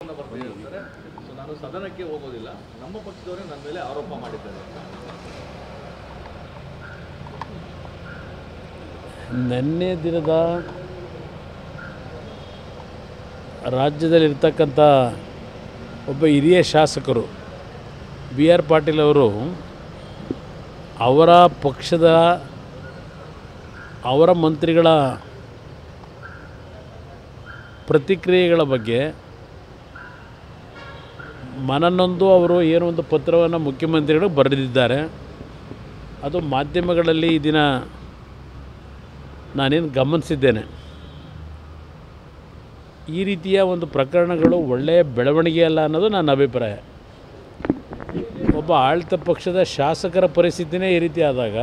ಬರ್ತಾ ಹೇಳ್ತಾರೆ ಸೊ ನಾನು ಸದನಕ್ಕೆ ಹೋಗೋದಿಲ್ಲ ನಮ್ಮ ಪಕ್ಷದವರೇ ನನ್ನ ಮೇಲೆ ಆರೋಪ ಮಾಡಿದ್ದಾರೆ ನಿನ್ನೆ ದಿನದ ರಾಜ್ಯದಲ್ಲಿರ್ತಕ್ಕಂಥ ಒಬ್ಬ ಹಿರಿಯ ಶಾಸಕರು ಬಿ ಆರ್ ಪಾಟೀಲ್ ಅವರು ಅವರ ಪಕ್ಷದ ಅವರ ಮಂತ್ರಿಗಳ ಪ್ರತಿಕ್ರಿಯೆಗಳ ಬಗ್ಗೆ ಮನನೊಂದು ಅವರು ಏನೋ ಒಂದು ಪತ್ರವನ್ನು ಮುಖ್ಯಮಂತ್ರಿಗಳಿಗೆ ಬರೆದಿದ್ದಾರೆ ಅದು ಮಾಧ್ಯಮಗಳಲ್ಲಿ ಈ ದಿನ ನಾನೇನು ಗಮನಿಸಿದ್ದೇನೆ ಈ ರೀತಿಯ ಒಂದು ಪ್ರಕರಣಗಳು ಒಳ್ಳೆಯ ಬೆಳವಣಿಗೆ ಅಲ್ಲ ಅನ್ನೋದು ನನ್ನ ಅಭಿಪ್ರಾಯ ಒಬ್ಬ ಆಳ್ತ ಪಕ್ಷದ ಶಾಸಕರ ಪರಿಸ್ಥಿತಿನೇ ಈ ರೀತಿ ಆದಾಗ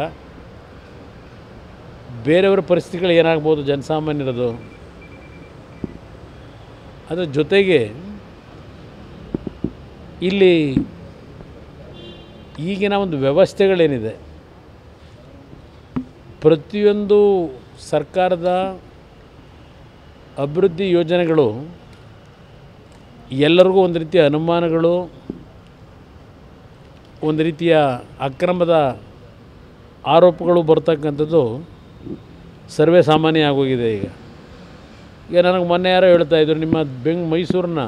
ಬೇರೆಯವರ ಪರಿಸ್ಥಿತಿಗಳು ಏನಾಗ್ಬೋದು ಜನಸಾಮಾನ್ಯರದು ಅದರ ಜೊತೆಗೆ ಇಲ್ಲಿ ಈಗಿನ ಒಂದು ವ್ಯವಸ್ಥೆಗಳೇನಿದೆ ಪ್ರತಿಯೊಂದು ಸರ್ಕಾರದ ಅಭಿವೃದ್ಧಿ ಯೋಜನೆಗಳು ಎಲ್ಲರಿಗೂ ಒಂದು ರೀತಿಯ ಅನುಮಾನಗಳು ಒಂದು ರೀತಿಯ ಅಕ್ರಮದ ಆರೋಪಗಳು ಬರ್ತಕ್ಕಂಥದ್ದು ಸರ್ವೇ ಸಾಮಾನ್ಯ ಆಗೋಗಿದೆ ಈಗ ಈಗ ನನಗೆ ಮೊನ್ನೆ ಯಾರೋ ಹೇಳ್ತಾ ಇದ್ರು ನಿಮ್ಮ ಬೆಂಗ್ ಮೈಸೂರಿನ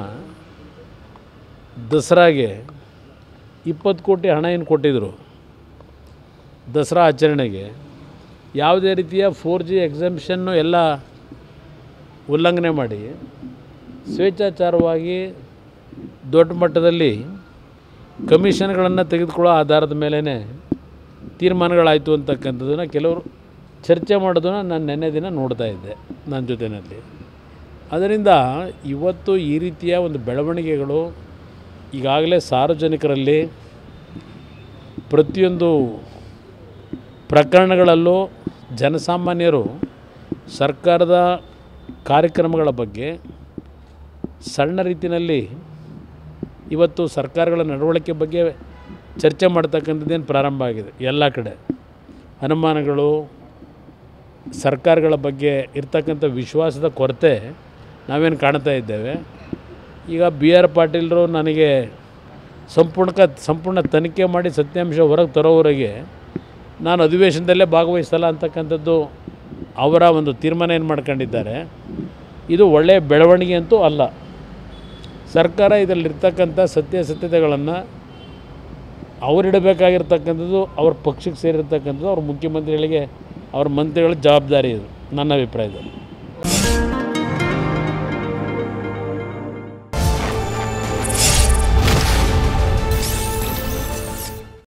ದಸರಾಗೆ ಇಪ್ಪತ್ತು ಕೋಟಿ ಹಣ ಏನು ಕೊಟ್ಟಿದ್ದರು ದಸರಾ ಆಚರಣೆಗೆ ಯಾವುದೇ ರೀತಿಯ ಫೋರ್ ಜಿ ಎಕ್ಸಂಪ್ಷನ್ನು ಎಲ್ಲ ಉಲ್ಲಂಘನೆ ಮಾಡಿ ಸ್ವೇಚ್ಛಾಚಾರವಾಗಿ ದೊಡ್ಡ ಮಟ್ಟದಲ್ಲಿ ಕಮಿಷನ್ಗಳನ್ನು ತೆಗೆದುಕೊಳ್ಳೋ ಆಧಾರದ ಮೇಲೇ ತೀರ್ಮಾನಗಳಾಯಿತು ಅಂತಕ್ಕಂಥದ್ದನ್ನು ಕೆಲವರು ಚರ್ಚೆ ಮಾಡೋದನ್ನು ನಾನು ನೆನ್ನೆ ದಿನ ನೋಡ್ತಾ ಇದ್ದೆ ನನ್ನ ಜೊತೆಯಲ್ಲಿ ಅದರಿಂದ ಇವತ್ತು ಈ ರೀತಿಯ ಒಂದು ಬೆಳವಣಿಗೆಗಳು ಈಗಾಗಲೇ ಸಾರ್ವಜನಿಕರಲ್ಲಿ ಪ್ರತಿಯೊಂದು ಪ್ರಕರಣಗಳಲ್ಲೂ ಜನಸಾಮಾನ್ಯರು ಸರ್ಕಾರದ ಕಾರ್ಯಕ್ರಮಗಳ ಬಗ್ಗೆ ಸಣ್ಣ ರೀತಿಯಲ್ಲಿ ಇವತ್ತು ಸರ್ಕಾರಗಳ ನಡವಳಿಕೆ ಬಗ್ಗೆ ಚರ್ಚೆ ಮಾಡ್ತಕ್ಕಂಥದ್ದೇನು ಪ್ರಾರಂಭ ಆಗಿದೆ ಎಲ್ಲ ಕಡೆ ಅನುಮಾನಗಳು ಸರ್ಕಾರಗಳ ಬಗ್ಗೆ ಇರ್ತಕ್ಕಂಥ ವಿಶ್ವಾಸದ ಕೊರತೆ ನಾವೇನು ಕಾಣ್ತಾ ಇದ್ದೇವೆ ಈಗ ಬಿ ಆರ್ ಪಾಟೀಲರು ನನಗೆ ಸಂಪೂರ್ಣ ಸಂಪೂರ್ಣ ತನಿಖೆ ಮಾಡಿ ಸತ್ಯಾಂಶ ಹೊರಗೆ ತರೋವರೆಗೆ ನಾನು ಅಧಿವೇಶನದಲ್ಲೇ ಭಾಗವಹಿಸಲ್ಲ ಅಂತಕ್ಕಂಥದ್ದು ಅವರ ಒಂದು ತೀರ್ಮಾನ ಏನು ಮಾಡ್ಕೊಂಡಿದ್ದಾರೆ ಇದು ಒಳ್ಳೆಯ ಬೆಳವಣಿಗೆ ಅಂತೂ ಅಲ್ಲ ಸರ್ಕಾರ ಇದರಲ್ಲಿರ್ತಕ್ಕಂಥ ಸತ್ಯಾಸತ್ಯತೆಗಳನ್ನು ಅವರಿಡಬೇಕಾಗಿರ್ತಕ್ಕಂಥದ್ದು ಅವ್ರ ಪಕ್ಷಕ್ಕೆ ಸೇರಿರ್ತಕ್ಕಂಥದ್ದು ಅವ್ರ ಮುಖ್ಯಮಂತ್ರಿಗಳಿಗೆ ಅವ್ರ ಮಂತ್ರಿಗಳ ಜವಾಬ್ದಾರಿ ಇದು ನನ್ನ ಅಭಿಪ್ರಾಯದಲ್ಲಿ